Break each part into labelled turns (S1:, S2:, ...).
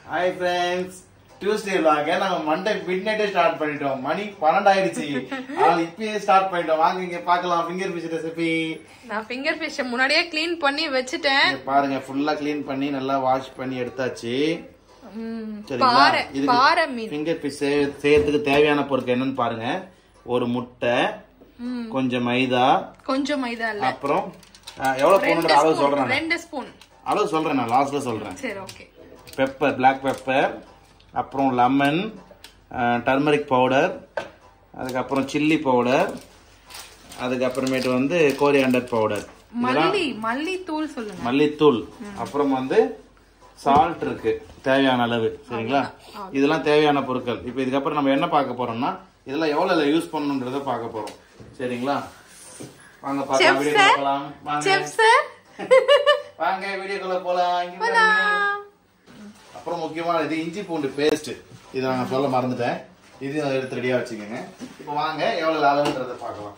S1: Hi friends Tuesday vlog நாங்க Monday mid நைட்டே start பண்ணிட்டோம் மணி பன்னெண்டாயிடுச்சு ஆனால் இப்பயே ஸ்டார்ட் பண்ணிட்டோம் வாங்க இங்க பார்க்கலாம் ஃபிங்கர் ஃபிஷ் ரெசிபி
S2: நான் ஃபிங்கர் ஃபிஷ் முன்னாடியே க்ளீன் பண்ணி வச்சுட்டேன்
S1: பாருங்க ஃபுல்லா க்ளீன் பண்ணி நல்லா வாஷ் பண்ணி எடுத்தாச்சு
S2: ம்,
S1: சரிங்களா
S2: பாறை பாறை மீன்
S1: ஃபிங்கர் ஃபிஷ் செய்யறதுக்கு தேவையான பொருட்கள் என்னன்னு பாருங்க ஒரு முட்டை
S2: ம்,
S1: கொஞ்சம் மைதா
S2: கொஞ்சம் மைதா இல்ல
S1: அப்புறம் அஹ், எவ்வளவு போகணுன்ற அளவு சொல்றேன் நான்.
S2: ரெண்டு ஸ்பூன்
S1: அளவு சொல்றேன் நான் லாஸ்ட்ல சொல்றேன்
S2: சரி ஓகே
S1: பெப்பர் பிளாக் பெப்பர் அப்புறம் லெமன் டர்மரிக் பவுடர் அதுக்கப்புறம் சில்லி பவுடர் அதுக்கப்புறமேட்டு வந்து கோரியாண்டர் பவுடர்
S2: மல்லி மல்லி தூள் சொல்லுங்க
S1: மல்லித்தூள் அப்புறம் வந்து சால்ட் இருக்கு தேவையான அளவு சரிங்களா இதெல்லாம் தேவையான பொருட்கள் இப்போ இதுக்கப்புறம் நம்ம என்ன பார்க்க போறோம்னா இதெல்லாம் எவ்வளவு யூஸ் பண்ணணுன்றத பார்க்க போறோம் சரிங்களா வாங்க பார்க்கலாம்
S2: Chef
S1: வீடியோ
S2: sir.
S1: போலாம் வாங்க
S2: செஃப் சார்
S1: வாங்க வீடியோக்குள்ள போலாம் இங்க பாருங்க. அப்புறம் முக்கியமான இது இஞ்சி பூண்டு பேஸ்ட் இது நான் சொல்ல மறந்துட்டேன் இது எடுத்து ரெடியா வச்சுக்கோங்க இப்போ வாங்க எவ்வளவு அளவுன்றதை பார்க்கலாம்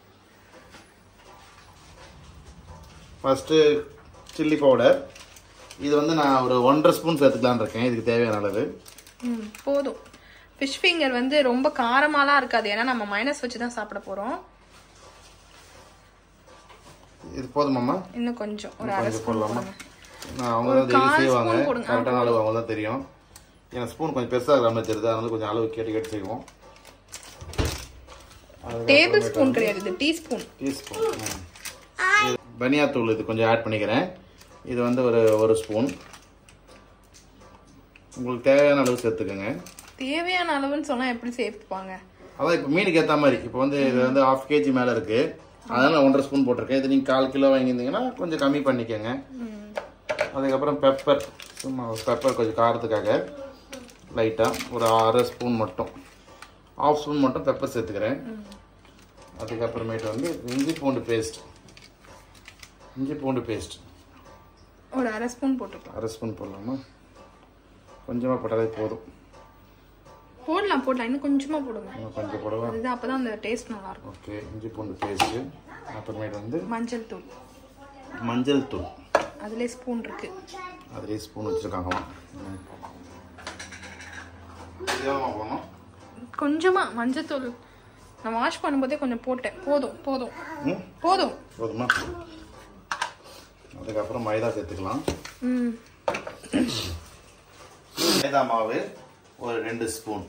S1: ஃபர்ஸ்ட் சில்லி பவுடர் இது வந்து நான் ஒரு ஒன்றரை ஸ்பூன் சேர்த்துக்கலான்னு இருக்கேன் இதுக்கு தேவையான அளவு
S2: ம், போதும் ஃபிஷ் ஃபிங்கர் வந்து ரொம்ப காரமாலாம் இருக்காது ஏன்னா நம்ம மைனஸ் வச்சு தான் சாப்பிட போறோம்
S1: இது போதுமாம்மா
S2: இன்னும் கொஞ்சம் ஒரு அரை
S1: கொஞ்சம்
S2: ஸ்பூன்
S1: போடலாமா
S2: போடுங்க
S1: நான் அவங்க
S2: ஒரு
S1: தான் டெய்லி
S2: கால்
S1: செய்வாங்க
S2: ஸ்பூன் போடுங்க.
S1: கரெக்டான அளவு அவங்க தான் தெரியும் ஏன்னா ஸ்பூன் கொஞ்சம் பெருசாக இருக்கிற மாதிரி தெரியுது அதனால கொஞ்சம் அளவு கேட்டு கேட்டு செய்வோம்
S2: டேபிள் ஸ்பூன் கிடையாது இது டீஸ்பூன்
S1: டீஸ்பூன் தனியாத்தூள் இது கொஞ்சம் ஆட் பண்ணிக்கிறேன் இது வந்து ஒரு ஒரு ஸ்பூன் உங்களுக்கு தேவையான அளவு சேர்த்துக்கோங்க
S2: தேவையான அளவுன்னு சொன்னா எப்படி சேர்த்துப்பாங்க
S1: அதான் இப்போ மீனுக்கு ஏற்ற மாதிரி இப்போ வந்து இது வந்து ஹாஃப் கேஜி மேலே இருக்கு அதனால நான் ஒன்றரை ஸ்பூன் போட்டிருக்கேன் இது நீங்கள் கால் கிலோ வாங்கியிருந்தீங்கன்னா கொஞ்சம் கம்மி பண்ணிக்கோங்க அதுக்கப்புறம் பெப்பர் சும்மா பெப்பர் கொஞ்சம் காரத்துக்காக லைட்டாக ஒரு அரை ஸ்பூன் மட்டும் ஆஃப் ஸ்பூன் மட்டும் பெப்பர் சேர்த்துக்கிறேன் அதுக்கப்புறமேட்டு வந்து இஞ்சி பூண்டு பேஸ்ட் இஞ்சி பூண்டு பேஸ்ட்
S2: ஒரு அரை ஸ்பூன் போட்டுக்கலாம்
S1: அரை ஸ்பூன் போடலாமா கொஞ்சமாக போட்டாலே போதும்
S2: போடலாம் போடலாம் இன்னும் கொஞ்சமா போடுங்க
S1: இன்னும் கொஞ்சம் போடவா
S2: அதுதான் அப்பதான் அந்த டேஸ்ட் நல்லா இருக்கும்
S1: ஓகே இஞ்சி பூண்டு பேஸ்ட்டு அப்புறமேட்டு வந்து
S2: மஞ்சள் தூள்
S1: மஞ்சள் தூள்
S2: அதுலயே ஸ்பூன் இருக்கு
S1: அதுலேயே ஸ்பூன் வச்சுருக்காங்களாம் எவ்வளோ போடணும்
S2: கொஞ்சமா மஞ்சள் தூள் நான் வாஷ் பண்ணும்போதே கொஞ்சம் போட்டேன் போதும் போதும்
S1: ம்
S2: போதும்
S1: போதுமா அதுக்கப்புறம் மைதா சேர்த்துக்கலாம்
S2: ம்
S1: மைதா மாவு ஒரு ரெண்டு ஸ்பூன்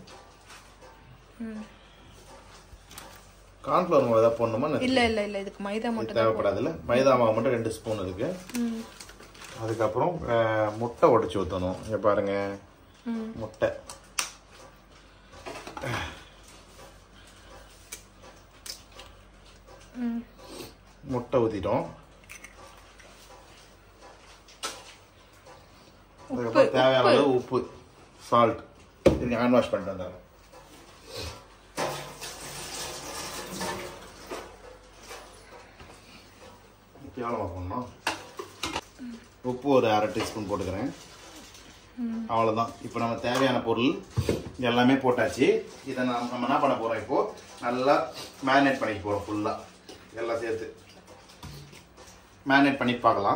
S1: கார்ன்ஃப்ளவர் மாவு ஏதாவது போடணுமா என்ன?
S2: இல்ல இல்ல இல்ல இதுக்கு மைதா
S1: இது
S2: மட்டும் தான்
S1: தேவைப்படாதுல்ல மைதா மாவு மட்டும் ரெண்டு ஸ்பூன் இருக்கு
S2: ம்
S1: அதுக்கப்புறம் அஹ், முட்டை உடைச்சு ஊற்றணும் இங்க பாருங்க
S2: ம்
S1: முட்டை
S2: ம்
S1: முட்டை ஊற்றிட்டோம் அதுக்கப்புறம் தேவையான அளவு உப்பு சால்ட் இது ஹேண்ட் வாஷ் பண்ணிட்டு வந்தாங்க எவ்வளோ போடணும் உப்பு ஒரு அரை டீஸ்பூன் போட்டுக்கிறேன் அவ்வளோதான் இப்போ நம்ம தேவையான பொருள் எல்லாமே போட்டாச்சு இதை நம்ம நம்ம என்ன பண்ண போகிறோம் இப்போ நல்லா மேரினேட் பண்ணிக்க போகிறோம் ஃபுல்லாக எல்லாம் சேர்த்து மேரினேட் பண்ணி பார்க்கலாம்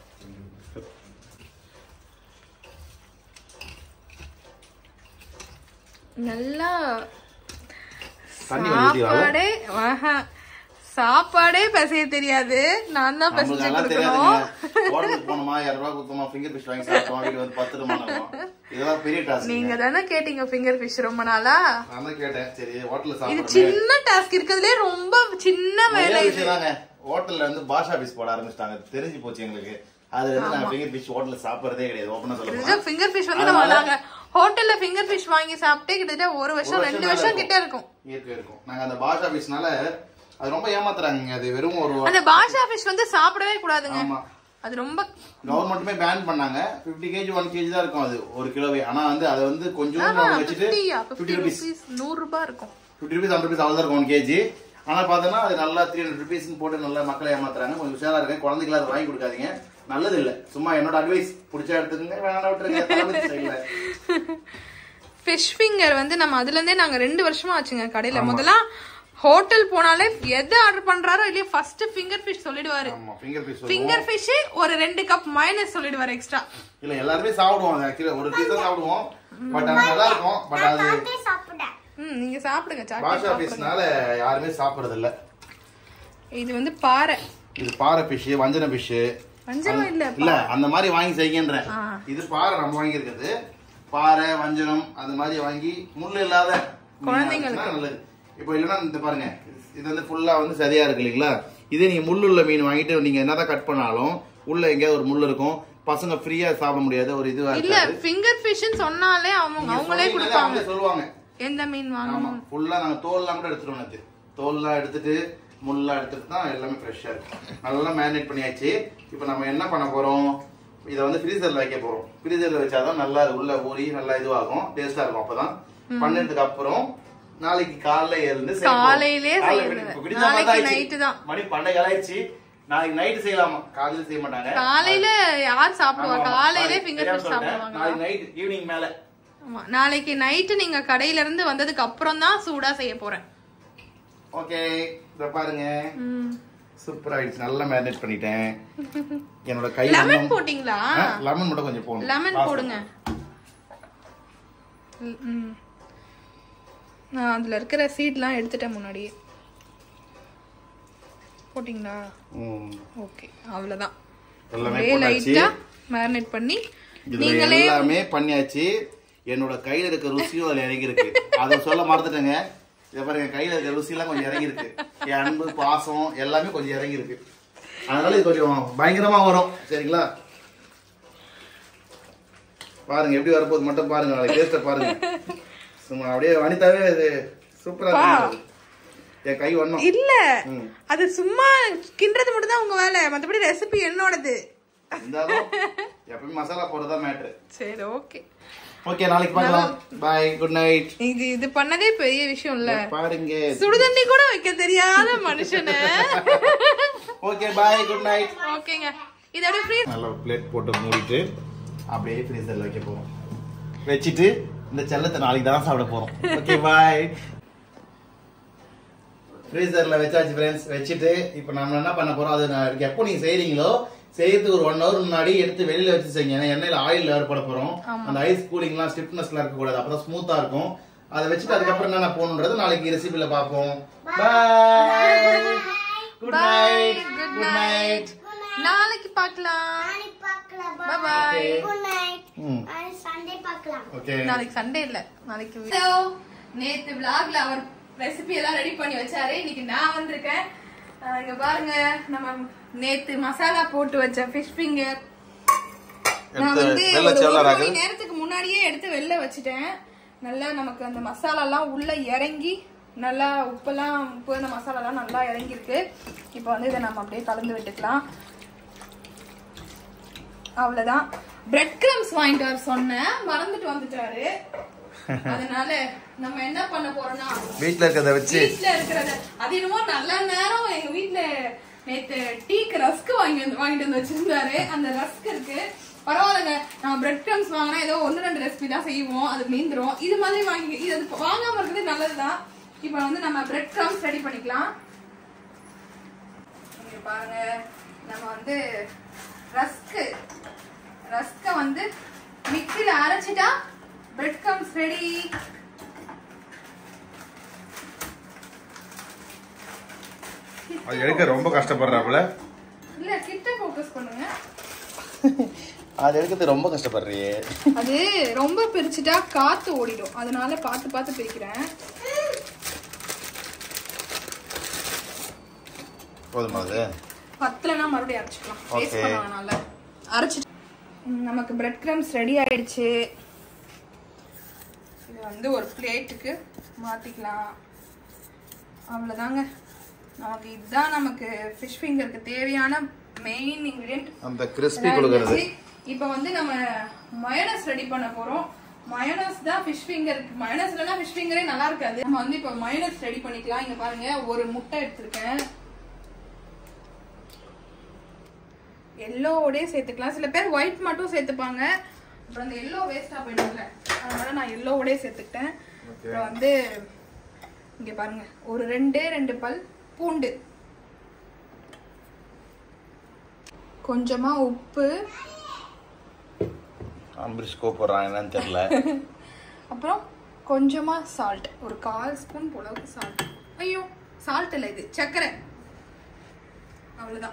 S2: நல்லா
S1: தண்ணி வந்து ஊத்திடலாம்.
S2: சாப்பாடே ஆஹா. சாப்பாடே பிசைய தெரியாது நான் தான்
S1: நம்மளுக்கு
S2: பிசைச்சு
S1: நல்லா
S2: கொடுக்கணும்
S1: தெரியாதுங்க ஹோட்டலுக்கு போனோமா இரநூறுவா கொடுத்தோமா ஃபிங்கர் ஃபிஷ் வாங்கி சாப்பிட்டோமா வீடு வந்து பத்து ரூபா இதெல்லாம் பெரிய டாஸ்க்
S2: நீங்க தானே கேட்டீங்க ஃபிங்கர் ஃபிஷ் ரொம்ப நாளா
S1: நான் தான் கேட்டேன் சரி ஹோட்டல்ல
S2: இது
S1: சாப்பிடுறேன்
S2: சின்ன டாஸ்க் இருக்கிறதுலே ரொம்ப சின்ன வேலை
S1: நிறைய
S2: இது
S1: விஷயம் தாங்க ஹோட்டல்ல வந்து பாஷா பீஸ் போட ஆரம்பிச்சிட்டாங்க தெரிஞ்சு போச்சு எங்களுக்கு அது வந்து நாங்க ஃபிங்கர் ஃபிஷ் ஹோட்டல்ல சாப்பிடுறதே கிடையாது ஓப்பனா சொல்ல போனா.
S2: ஃபிங்கர் ஃபிஷ் வந்து நம்ம நாங்க ஹோட்டல்ல ஃபிங்கர் ஃபிஷ் வாங்கி சாப்பிட்டே கிட்டத்தட்ட ஒரு வருஷம்
S1: ஒரு
S2: ரெண்டு
S1: மேல
S2: வருஷம் கிட்ட இருக்கும்
S1: இயற்கை இருக்கும் நாங்க அந்த பாஷா பீஸ்னால அது ரொம்ப ஏமாத்துறாங்க அது வெறும் ஒரு
S2: அந்த பாஷா ஃபிஷ் வந்து சாப்பிடவே கூடாதுங்க
S1: ஆமா
S2: அது ரொம்ப
S1: கவர்மெண்ட்டுமே பேன் பண்ணாங்க 50 கேஜி ஒன் கேஜி தான் இருக்கும் அது ஒரு கிலோவே ஆனா வந்து அதை வந்து கொஞ்சம் வச்சுட்டு
S2: ஃபிஃப்டியா
S1: ஃபிஃப்டி
S2: ஃபிஃப்டி
S1: ருபீஸ்
S2: ருபீஸ் நூறு ரூபாய் இருக்கும்
S1: ஃபிஃப்டி ருபீஸ் ஹண்ட்ரட் ருபீஸ் அவ்வளோ இருக்கும் ஒன் கேஜி ஆனா பார்த்தோன்னா அது நல்லா த்ரீ ஹண்ட்ரட் ருபீஸ்னு போட்டு நல்லா மக்களை ஏமாத்துறாங்க கொஞ்சம் உஷாரா இருக்கு குழந்தைகளை அதை வாங்கி கொடுக்காதீங்க நல்லது இல்ல சும்மா என்னோட அட்வைஸ் பிடிச்சா எடுத்துக்கங்க வேணாம் விட்டுருங்க தளபதி style ல.
S2: ஃபிஷ் ஃபிங்கர் வந்து நம்ம அதுல இருந்தே நாங்க ரெண்டு வருஷமா ஆச்சுங்க கடையில முதல்ல ஹோட்டல் போனாலே எது ஆர்டர் பண்றாரோ இல்லையோ ஃபர்ஸ்ட் ஃபிங்கர் ஃபிஷ் சொல்லிடுவாரு
S1: ஆமா ஃபிங்கர் பீஸ்
S2: ஃபிங்கர் ஃபிஷ் ஒரு ரெண்டு கப் மைனஸ் சொல்லிடுவாரு எக்ஸ்ட்ரா
S1: இல்ல எல்லாருமே சாப்பிடுவோம் ஆக்சுவலி ஒரு பீஸ் தான் சாப்பிடுவோம் பட் அது நல்லா இருக்கும் பட் அது
S2: ம் நீங்க சாப்பிடுங்க சாக்லேட்
S1: பாஷா பீஸ்னால யாருமே சாப்பிடுறது இல்ல
S2: இது வந்து பாறை
S1: இது பாறை ஃபிஷ் வஞ்சன ஃபிஷ்
S2: வஞ்சரம் இல்ல
S1: இல்ல அந்த மாதிரி வாங்கி செய்கின்றேன்
S2: ஆ.
S1: இது பாறை நம்ம வாங்கி இருக்குது பாறை வஞ்சனம் அந்த மாதிரி வாங்கி முள் இல்லாத மீனா
S2: குழந்தைங்களுக்கு.
S1: இருந்துச்சுன்னா நல்லது இப்போ இல்லைன்னா இந்த பாருங்க இது வந்து ஃபுல்லா வந்து சரியா இருக்கு இல்லைங்களா இதே நீங்க முள் உள்ள மீன் வாங்கிட்டு நீங்க என்னதான் கட் பண்ணாலும் உள்ள எங்கேயாவது ஒரு முள் இருக்கும் பசங்க ஃப்ரீயா சாப்பிட முடியாது ஒரு இதுவா
S2: இல்ல
S1: இருக்காது
S2: ஃபிங்கர் ஃபிஷ்னு சொன்னாலே அவங்க
S1: நீங்க
S2: அவங்களே
S1: சொன்னீங்கன்னாலே
S2: கொடுப்பாங்க
S1: அவங்களே சொல்லுவாங்க
S2: எந்த மீன்
S1: ஆமா
S2: வாங்கணும்
S1: ஃபுல்லா நாங்க தோல்லாம் கூட எடுத்துருவோம் நேத்து தோல்லாம் எடுத்துட்டு முள்ளெல்லாம் எடுத்துட்டு தான் எல்லாமே ஃப்ரெஷ்ஷா இருக்கு நல்லா மேரினேட் பண்ணியாச்சு இப்போ நம்ம என்ன பண்ண போறோம் இதை வந்து ஃப்ரீசர்ல வைக்க போறோம் ஃப்ரீசர்ல வச்சாதான் நல்லா அது உள்ள ஊறி நல்லா இதுவாகும் டேஸ்டா இருக்கும் அப்பதான் பண்ணதுக்கு அப்புறம் நாளைக்கு காலைல எழுந்து செய்ய போறோம்.
S2: காலையிலே
S1: காலைல
S2: செய்யறது.
S1: இப்ப விடிஞ்ச
S2: நாளைக்கு
S1: மாதிரி ஆயிடுச்சு.
S2: night தான்.
S1: மணி பன்னெண்டு ஆயிடுச்சு நாளைக்கு நைட் செய்யலாமா காலையில செய்ய மாட்டாங்க
S2: காலையில யார் சாப்பிடுவா
S1: ஆமா, ஆமா.
S2: காலையிலே
S1: Sorry,
S2: ஃபிங்கர்
S1: தெரியாம
S2: ஃபிஷ்
S1: சொல்லிட்டேன்.
S2: சாப்பிடுவாங்க
S1: நாளைக்கு நைட் ஈவினிங் மேல
S2: ஆமா நாளைக்கு நைட்டு நீங்க கடையில இருந்து வந்ததுக்கு அப்புறம் தான் சூடா செய்ய போறேன்
S1: ஓகே இத பாருங்க
S2: ம்.
S1: சூப்பர் ஆயிடுச்சு நல்லா மேரினேட் பண்ணிட்டேன் என்னோட கை
S2: லெமன் போட்டீங்களா
S1: லெமன் மட்டும் கொஞ்சம் போடணும்
S2: லெமன்
S1: வாசனை.
S2: போடுங்க ம். நான் அதுல இருக்கிற சீட்லாம் எடுத்துட்டேன் முன்னாடியே போட்டிங்களா
S1: ம்.
S2: ஓகே அவ்வளவுதான்
S1: எல்லாமே
S2: அப்படியே
S1: போட்டாச்சு
S2: லைட்டா மேரினேட் பண்ணி
S1: இதுல
S2: நீங்களே
S1: எல்லாமே பண்ணியாச்சு என்னோட கையில இருக்க ருசியும் அதுல இறங்கி இருக்கு அதை சொல்ல மறந்துட்டேங்க இதை பாருங்க கையில இருக்க ருசி எல்லாம் கொஞ்சம் இறங்கி இருக்கு என் அன்பு பாசம் எல்லாமே கொஞ்சம் இறங்கி இருக்கு அதனால இது கொஞ்சம் பயங்கரமா வரும் சரிங்களா பாருங்க எப்படி வரப்போகுது மட்டும் பாருங்க நாளைக்கு டேஸ்ட பாருங்க சும்மா அப்படியே வனிதாவே இது சூப்பரா இருக்கு என் கை வண்ணம்
S2: இல்ல
S1: ம்.
S2: அது சும்மா கிண்டுறது மட்டும் தான் உங்க வேலை மத்தபடி ரெசிபி என்னோடது
S1: இருந்தாலும் எப்பவுமே மசாலா போடுறதா மேட்ரு
S2: சரி ஓகே
S1: ஓகே நாளைக்கு பார்க்கலாம் பாய் குட் நைட்
S2: இது இது பண்ணதே பெரிய விஷயம் இல்ல
S1: பாருங்க
S2: சுடுதண்ணி கூட வைக்க தெரியாத மனுஷனு
S1: ஓகே பாய் குட் நைட்
S2: ஓகேங்க இது அப்படியே ஃப்ரீ
S1: நல்ல பிளேட் போட்டு மூடிட்டு அப்படியே ஃப்ரீசர்ல வைக்க போறோம் வச்சுட்டு இந்த செல்லத்தை நாளைக்கு தான் சாப்பிட போறோம் ஓகே பாய் ஃப்ரீசர்ல வச்சாச்சு ஃப்ரெண்ட்ஸ் வச்சுட்டு இப்போ நம்ம என்ன பண்ண போறோம் அது நான் எப்போ நீங்க செய்றீங்களோ செய்யறதுக்கு ஒரு ஒன் ஹவர் முன்னாடி எடுத்து வெளியில வச்சு செய்யுங்க ஏன்னா எண்ணெயில ஆயில் ஏர் போட போறோம் அந்த ஐஸ் கூலிங்லாம் ஸ்டிப்னஸ்லாம் இருக்க கூடாது அப்பதான் ஸ்மூத்தா இருக்கும் அதை வச்சுட்டு அதுக்கப்புறம் என்னென்ன போகணுன்றது நாளைக்கு ரெசிபில பார்ப்போம் bye good night
S2: good
S1: good night
S2: நாளைக்கு பார்க்கலாம் Bye bye.
S1: ம்
S3: சண்டே பார்க்கலாம்
S1: ஓகே
S2: நாளைக்கு சண்டே இல்ல நாளைக்கு ஹலோ நேத்து vlogல அவர் ரெசிபி எல்லாம் ரெடி பண்ணி வச்சாரு இன்னைக்கு நான் வந்திருக்கேன் அஹ் இங்க பாருங்க நம்ம நேத்து மசாலா போட்டு வச்ச ஃபிஷ் ஃபிங்கர் நான் வந்து
S1: வெள்ளை
S2: ஒரு ஒரு
S1: செல்லராகு
S2: மணி நேரத்துக்கு முன்னாடியே எடுத்து வெளில வச்சுட்டேன் நல்லா நமக்கு அந்த மசாலாலாம் உள்ள இறங்கி நல்லா உப்பெல்லாம் உப்பு அந்த மசாலாலாம் நல்லா இறங்கியிருக்கு இப்போ வந்து இதை நம்ம அப்படியே கலந்து விட்டுக்கலாம் அவ்வளவுதான் பிரெட் கிரம்ஸ் வாங்கிட்டு வர சொன்னேன் மறந்துட்டு வந்துட்டாரு அதனால நம்ம என்ன பண்ண போறோம்னா
S1: வீட்ல இருக்கிறத வச்சு
S2: வீட்ல இருக்கிறத அது என்னமோ நல்ல நேரம் எங்க வீட்ல நேத்து டீக்கு ரஸ்க் வாங்கி வந்து வாங்கிட்டு வந்து வச்சிருந்தாரு அந்த ரஸ்க் இருக்கு பரவாயில்லைங்க நம்ம பிரெட் கிரம்ஸ் வாங்கினா ஏதோ ஒன்னு ரெண்டு ரெசிபி தான் செய்வோம் அது மீந்துரும் இது மாதிரி வாங்கி இது அது வாங்காம இருக்கிறது நல்லதுதான் இப்போ வந்து நம்ம பிரெட் கிரம்ஸ் ரெடி பண்ணிக்கலாம் இங்க பாருங்க நம்ம வந்து ரஸ்க் ரஸ்க வந்து மிக்ஸில அரைச்சிட்டா பிரெட் கிரம்ஸ் ரெடி
S1: அது எடுக்க ரொம்ப கஷ்டப்படுறாப்புல
S2: இல்ல கிட்ட ஃபோக்கஸ் பண்ணுங்க
S1: அது எடுக்கிறது ரொம்ப கஷ்டப்படுறியே
S2: அது ரொம்ப பிரிச்சுட்டா காத்து ஓடிடும் அதனால பார்த்து பார்த்து பிரிக்கிறேன்
S1: போதுமா அது
S2: பத்தலனா மறுபடியும் அரைச்சிக்கலாம் வேஸ்ட்
S1: Okay.
S2: பண்ண வேணாம்ல அரைச்சிட்டு ம், நமக்கு பிரெட் கிரம்ஸ் ரெடி ஆயிடுச்சு இது வந்து ஒரு பிளேட்டுக்கு மாத்திக்கலாம் அவ்வளவுதாங்க நமக்கு இதுதான் நமக்கு ஃபிஷ் ஃபிங்கருக்கு தேவையான மெயின் இன்கிரியன்ட்
S1: அந்த கிறிஸ்பி கொடுக்கறது
S2: இப்போ வந்து நம்ம மயோனஸ் ரெடி பண்ண போறோம் மயோனஸ் தான் ஃபிஷ் ஃபிங்கர் மயோனஸ் இல்லைன்னா ஃபிஷ் ஃபிங்கரே நல்லா இருக்காது நம்ம வந்து இப்போ மயோனஸ் ரெடி பண்ணிக்கலாம் இங்க பாருங்க ஒரு முட்டை எடுத்திருக்கேன் எல்லோவோடய சேர்த்துக்கலாம் சில பேர் ஒயிட் மட்டும் சேர்த்துப்பாங்க அப்புறம் அந்த எல்லோ வேஸ்டா போயிடும்ல அதனால நான் எல்லோவோடய சேர்த்துக்கிட்டேன் அப்புறம் வந்து இங்க பாருங்க ஒரு ரெண்டே ரெண்டு பல் பூண்டு கொஞ்சமா உப்பு
S1: அம்பரிஷ் கூப்பிடுறான் என்னன்னு தெரியல
S2: அப்புறம் கொஞ்சமா சால்ட் ஒரு கால் ஸ்பூன் போலவுக்கு சால்ட் ஐயோ சால்ட் இல்லை இது சர்க்கரை அவ்வளவுதான்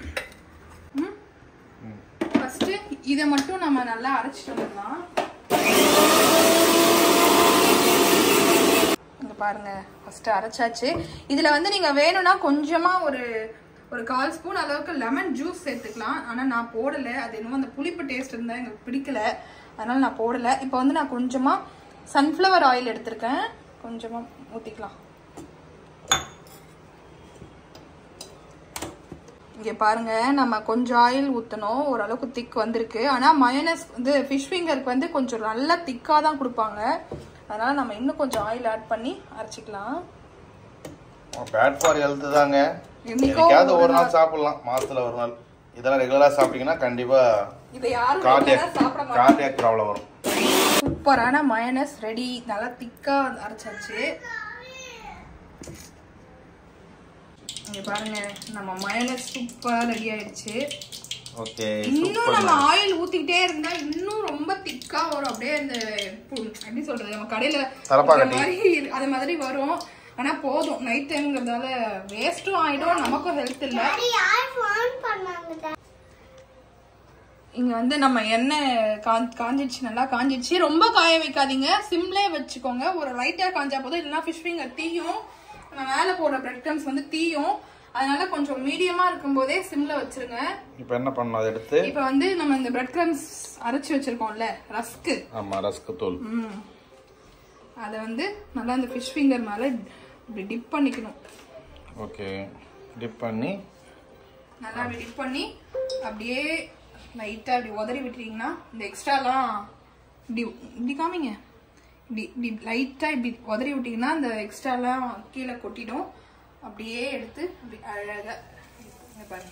S2: ஃபர்ஸ்ட் இதை மட்டும் நம்ம நல்லா அரைச்சிட்டு வந்துடலாம் இங்க பாருங்க ஃபர்ஸ்ட் அரைச்சாச்சு இதுல வந்து நீங்க வேணும்னா கொஞ்சமா ஒரு ஒரு கால் ஸ்பூன் அளவுக்கு லெமன் ஜூஸ் சேர்த்துக்கலாம் ஆனா நான் போடல அது என்னமோ அந்த புளிப்பு டேஸ்ட் இருந்தா எனக்கு பிடிக்கல அதனால நான் போடல இப்போ வந்து நான் கொஞ்சமா சன்ஃப்ளவர் ஆயில் எடுத்திருக்கேன் கொஞ்சமா ஊத்திக்கலாம் இங்க பாருங்க நம்ம கொஞ்சம் ஆயில் ஊத்தணும் ஓரளவுக்கு திக் வந்திருக்கு ஆனா மயோனஸ் வந்து ஃபிஷ் ஃபிங்கருக்கு வந்து கொஞ்சம் நல்லா திக்கா தான் கொடுப்பாங்க அதனால நம்ம இன்னும் கொஞ்சம் ஆயில் ஆட் பண்ணி அரைச்சிக்கலாம்
S1: பேட் ஃபார் ஹெல்த் தாங்க
S2: என்னைக்கோ
S1: என்னைக்காவது ஒரு நாள் சாப்பிடலாம் மாசத்துல ஒரு நாள் இதெல்லாம் ரெகுலரா சாப்பிட்டீங்கன்னா கண்டிப்பா
S2: இதை யாரும்
S1: கார்டியக்
S2: regular ஆ சாப்பிட மாட்டாங்க
S1: கார்டியக் ப்ராப்ளம் வரும்
S2: சூப்பரான மயோனஸ் ரெடி நல்லா திக்கா அரைச்சாச்சு இங்க பாருங்க நம்ம மயோனஸ் சூப்பரா ரெடி ஆயிடுச்சு
S1: ஓகே
S2: இன்னும் நம்ம ஆயில் ஊத்திக்கிட்டே இருந்தா இன்னும் ரொம்ப திக்கா வரும் அப்படியே இந்த பு- எப்படி சொல்றது நம்ம கடையில
S1: தலப்பாக்கட்டி.
S2: இருக்கிற மாதிரி இரு- அது மாதிரி வரும் ஆனா போதும் நைட் டைம்ங்கிறதால வேஸ்டும் ஆயிடும் நமக்கும் ஹெல்த் இல்ல இங்க வந்து நம்ம எண்ணெய் காஞ் காஞ்சிடுச்சு நல்லா காஞ்சிடுச்சு ரொம்ப காய வைக்காதீங்க சிம்லே வச்சுக்கோங்க ஒரு லைட்டா காஞ்சா போதும் இல்லைன்னா ஃபிஷ் ஃபிங்கர் தீயும் நம்ம மேல போடுற பிரெட் க்ரம்ஸ் வந்து தீயும் அதனால கொஞ்சம் மீடியமா இருக்கும்போதே சிம்ல வச்சிருங்க
S1: இப்போ என்ன பண்ணணும் அதை எடுத்து
S2: இப்ப வந்து நம்ம இந்த பிரெட் கிரம்ஸ் அரைச்சு வச்சிருக்கோம்ல ரஸ்க்
S1: ஆமா ரஸ்க்கு தூள்
S2: ம் அத வந்து நல்லா இந்த ஃபிஷ் ஃபிங்கர் மேல இப்படி டிப் பண்ணிக்கணும்
S1: ஓகே டிப் பண்ணி
S2: நல்லா அப்படி டிப் பண்ணி அப்படியே லைட்டா அப்படி உதறி விட்டுறீங்கன்னா இந்த எக்ஸ்ட்ராலாம் இப்படி இப்படி காமிங்க இப்படி இப்படி லைட்டா இப்படி உதறி விட்டீங்கன்னா இந்த எக்ஸ்ட்ராலாம் கீழே கொட்டிடும் அப்படியே எடுத்து அப்படி அழகா இங்க பாருங்க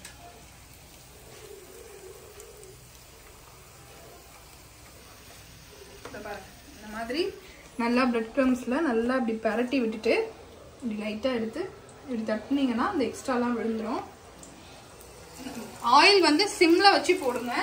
S2: இத பாருங்க இந்த மாதிரி நல்லா பிரெட் க்ரம்ஸ்ல நல்லா இப்படி பரட்டி விட்டுட்டு இப்படி லைட்டா எடுத்து இப்படி தட்டுனீங்கன்னா அந்த எக்ஸ்ட்ராலாம் விழுந்துரும் ஆயில் வந்து சிம்ல வச்சு போடுங்க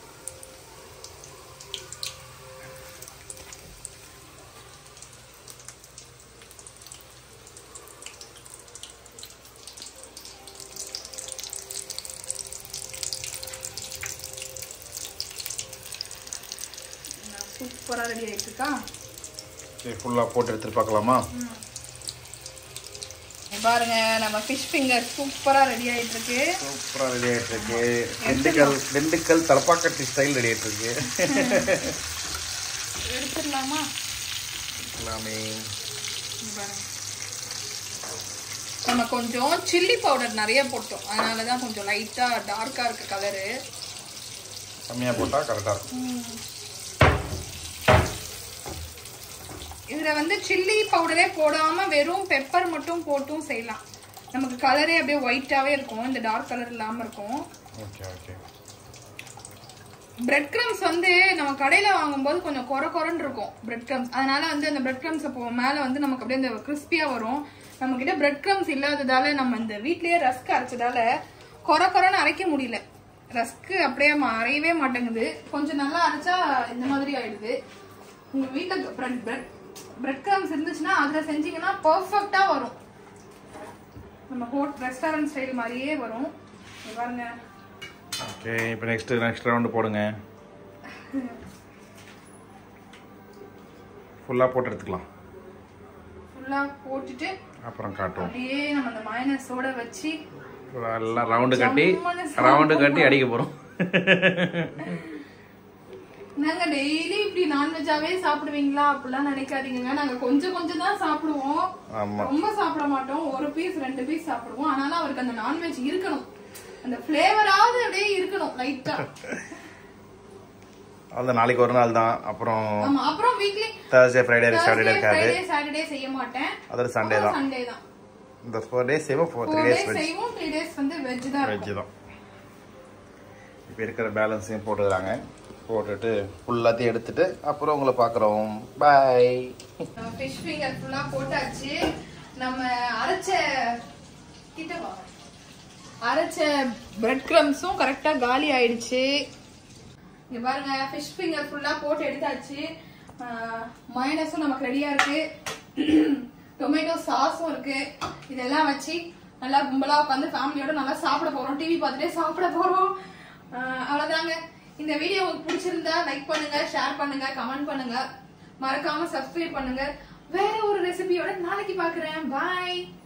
S2: சூப்பரா ரெடி ஆயிட்டு இருக்கா
S1: சரி ஃபுல்லாக போட்டு எடுத்துட்டு பார்க்கலாமா
S2: இங்க பாருங்க நம்ம ஃபிஷ் ஃபிங்கர் சூப்பரா ரெடி ஆயிட்டு இருக்கு
S1: சூப்பராக ரெடி ஆகிட்டு இருக்கு திண்டுக்கல் திண்டுக்கல் தலப்பாக்கட்டி ஸ்டைல் ரெடி ஆகிட்டு இருக்கு
S2: எடுத்துடலாமா
S1: எல்லாமே
S2: இங்க பாருங்க நம்ம கொஞ்சம் சில்லி பவுடர் நிறைய போட்டோம் அதனால தான் கொஞ்சம் லைட்டா டார்க்கா இருக்கு கலரு
S1: கம்மியாக போட்டால் கரெக்டாக இருக்கும்
S2: இதுல வந்து சில்லி பவுடரே போடாம வெறும் பெப்பர் மட்டும் போட்டும் செய்யலாம் நமக்கு கலரே அப்படியே ஒயிட்டாவே இருக்கும் இந்த டார்க் கலர் இல்லாம இருக்கும்
S1: ஓகே ஓகே
S2: பிரெட் கிரம்ஸ் வந்து நம்ம கடையில வாங்கும்போது கொஞ்சம் கொர கொரன்னு இருக்கும் பிரெட் கிரம்ஸ் அதனால வந்து அந்த பிரெட் கிரம்ஸ் அப்போ மேல வந்து நமக்கு அப்படியே இந்த கிறிஸ்பியா வரும் நம்ம கிட்ட பிரெட் கிரம்ஸ் இல்லாததால நம்ம இந்த வீட்லயே ரஸ்க் அரைச்சதால கொர கொரன்னு அரைக்க முடியல ரஸ்க் அப்படியே ம- அரையவே மாட்டேங்குது கொஞ்சம் நல்லா அரைச்சா இந்த மாதிரி ஆயிடுது உங்க வீட்டுல பிரெட் பிரெட் பிரெட் கிரம்ஸ் இருந்துச்சுன்னா அதுல செஞ்சீங்கன்னா பர்ஃபெக்டா வரும் நம்ம ஹோட் ரெஸ்டாரண்ட் ஸ்டைல் மாதிரியே வரும் இங்க பாருங்க
S1: ஓகே இப்போ நெக்ஸ்ட் நெக்ஸ்ட் ரவுண்டு போடுங்க ஃபுல்லாக போட்டு எடுத்துக்கலாம்
S2: ஃபுல்லா போட்டுட்டு
S1: அப்புறம் காட்டுவோம்
S2: அப்படியே நம்ம அந்த மயனஸோட வச்சு
S1: எல்லாம் ரவுண்டு கட்டி
S2: ஜம்முன்னு
S1: ரவுண்டு கட்டி அடிக்க போகிறோம்
S2: நாங்க டெய்லி இப்படி நான்வெஜ்ஜாவே சாப்பிடுவீங்களா அப்படிலாம் நினைக்காதீங்க நாங்க கொஞ்சம் கொஞ்சம் தான் சாப்பிடுவோம்
S1: ஆமாம்
S2: ரொம்ப சாப்பிட மாட்டோம் ஒரு பீஸ் ரெண்டு பீஸ் சாப்பிடுவோம் ஆனாலும் அவருக்கு அந்த நான்வெஜ் இருக்கணும் அந்த பிளேவராவது அப்படியே இருக்கணும் லைட்டா
S1: அது நாளைக்கு ஒரு நாள் தான் அப்புறம்
S2: ஆமா அப்புறம் வீக்லி
S1: தேர்ஸ்டே ஃப்ரைடே சாட்டர்டே இருக்காது
S2: ஃப்ரைடே சாட்டர்டே செய்ய மாட்டேன்
S1: அதோட சண்டே தான்
S2: சண்டே தான்
S1: இந்த ஃபோர் டேஸ் செய்வோம் four three
S2: four
S1: days
S2: days
S1: veg
S2: செய்வோம் த்ரீ டேஸ் வந்து வெஜ் தான் இருக்கும்
S1: வெஜ் தான் இப்போ இருக்கிற பேலன்ஸையும் போட்டுக்கிறாங்க போட்டுட்டு ஃபுல்லாத்தையும் எடுத்துட்டு அப்புறம் உங்களை பார்க்குறோம் பாய்
S2: ஃபிஷ் ஃபிங்கர் ஃபுல்லா போட்டாச்சு நம்ம அரைச்ச கிட்ட வாங்க. அரைச்ச பிரெட் கிரம்ஸும் கரெக்டா காலி ஆயிடுச்சு இங்க பாருங்க ஃபிஷ் ஃபிங்கர் ஃபுல்லா போட்டு எடுத்தாச்சு மயனஸும் நமக்கு ரெடியா இருக்கு டொமேட்டோ சாஸும் இருக்கு இதெல்லாம் வச்சு நல்லா கும்பலா உட்காந்து ஃபேமிலியோட நல்லா சாப்பிட போறோம் டிவி பார்த்துட்டே சாப்பிட போறோம் ஆஹ் அவ்வளவுதாங்க இந்த வீடியோ உங்களுக்கு பிடிச்சிருந்தா லைக் பண்ணுங்க ஷேர் பண்ணுங்க கமெண்ட் பண்ணுங்க மறக்காம சப்ஸ்கிரைப் பண்ணுங்க வேற ஒரு ரெசிபியோட நாளைக்கு பாக்குறேன் பாய்